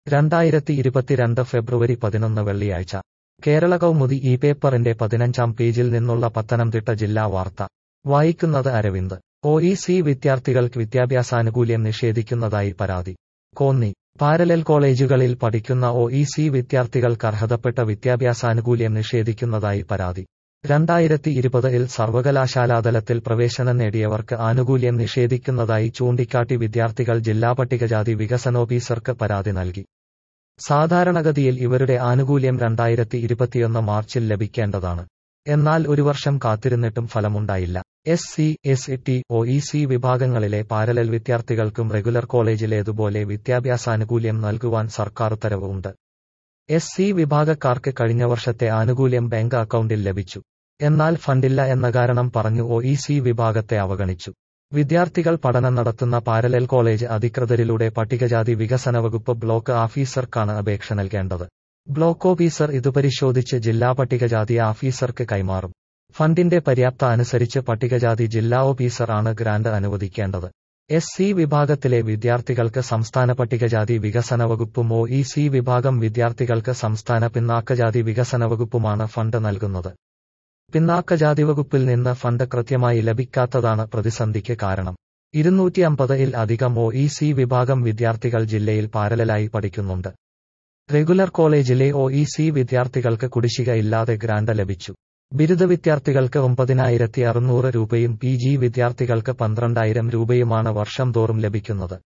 രണ്ടായിരത്തി ഇരുപത്തിരണ്ട് ഫെബ്രുവരി പതിനൊന്ന് വെള്ളിയാഴ്ച കേരള കൗമുദി ഈ പേപ്പറിന്റെ പതിനഞ്ചാം പേജിൽ നിന്നുള്ള പത്തനംതിട്ട ജില്ലാ വാർത്ത വായിക്കുന്നത് അരവിന്ദ് ഒ ഇ സി വിദ്യാർത്ഥികൾക്ക് വിദ്യാഭ്യാസാനുകൂല്യം നിഷേധിക്കുന്നതായി പരാതി കോന്നി പാരലൽ കോളേജുകളിൽ പഠിക്കുന്ന ഒ ഇ സി വിദ്യാർത്ഥികൾക്ക് അർഹതപ്പെട്ട വിദ്യാഭ്യാസാനുകൂല്യം നിഷേധിക്കുന്നതായി പരാതി രണ്ടായിരത്തി ഇരുപതിൽ സർവകലാശാലാതലത്തിൽ പ്രവേശനം നേടിയവർക്ക് ആനുകൂല്യം നിഷേധിക്കുന്നതായി ചൂണ്ടിക്കാട്ടി വിദ്യാർത്ഥികൾ ജില്ലാ പട്ടികജാതി വികസനോഫീസർക്ക് പരാതി നൽകി സാധാരണഗതിയിൽ ഇവരുടെ ആനുകൂല്യം രണ്ടായിരത്തി ഇരുപത്തിയൊന്ന് മാർച്ചിൽ ലഭിക്കേണ്ടതാണ് എന്നാൽ ഒരു വർഷം കാത്തിരുന്നിട്ടും ഫലമുണ്ടായില്ല S C S T O E C വിഭാഗങ്ങളിലെ പാരലൽ വിദ്യാർത്ഥികൾക്കും റെഗുലർ കോളേജിലേതുപോലെ വിദ്യാഭ്യാസാനുകൂല്യം നൽകുവാൻ സർക്കാർ ഉത്തരവ് ഉണ്ട് എസ് സി വിഭാഗക്കാർക്ക് കഴിഞ്ഞ വർഷത്തെ ആനുകൂല്യം ബാങ്ക് അക്കൗണ്ടിൽ ലഭിച്ചു എന്നാൽ ഫണ്ടില്ല എന്ന കാരണം പറഞ്ഞു ഒ ഇ സി വിഭാഗത്തെ അവഗണിച്ചു വിദ്യാർത്ഥികൾ പഠനം നടത്തുന്ന പാരലൽ കോളേജ് അധികൃതരിലൂടെ പട്ടികജാതി വികസന വകുപ്പ് ബ്ലോക്ക് ഓഫീസർക്കാണ് അപേക്ഷ നൽകേണ്ടത് ബ്ലോക്ക് ഓഫീസർ ഇത് പരിശോധിച്ച് ജില്ലാ പട്ടികജാതി ഓഫീസർക്ക് കൈമാറും ഫണ്ടിന്റെ പര്യാപ്ത അനുസരിച്ച് പട്ടികജാതി ജില്ലാ ഓഫീസർ ആണ് ഗ്രാന്റ് അനുവദിക്കേണ്ടത് എസ് സി വിഭാഗത്തിലെ വിദ്യാർത്ഥികൾക്ക് സംസ്ഥാന പട്ടികജാതി വികസന വകുപ്പും ഒ ഇ സി വിഭാഗം വിദ്യാർത്ഥികൾക്ക് സംസ്ഥാന പിന്നാക്കജാതി വികസന വകുപ്പുമാണ് ഫണ്ട് നൽകുന്നത് പിന്നാക്കജാതി വകുപ്പിൽ നിന്ന് ഫണ്ട് കൃത്യമായി ലഭിക്കാത്തതാണ് പ്രതിസന്ധിക്ക് കാരണം ഇരുന്നൂറ്റി അമ്പതിൽ അധികം ഒ ഇ സി വിഭാഗം വിദ്യാർത്ഥികൾ ജില്ലയിൽ പാരലലായി പഠിക്കുന്നുണ്ട് റെഗുലർ കോളേജിലെ ഒ ഇ സി വിദ്യാർത്ഥികൾക്ക് കുടിശ്ശിക ഇല്ലാതെ ഗ്രാന്റ് ലഭിച്ചു ബിരുദ വിദ്യാർത്ഥികൾക്ക് ഒമ്പതിനായിരത്തി അറുന്നൂറ് രൂപയും പി ജി വിദ്യാർത്ഥികൾക്ക് പന്ത്രണ്ടായിരം രൂപയുമാണ് വർഷം തോറും ലഭിക്കുന്നത്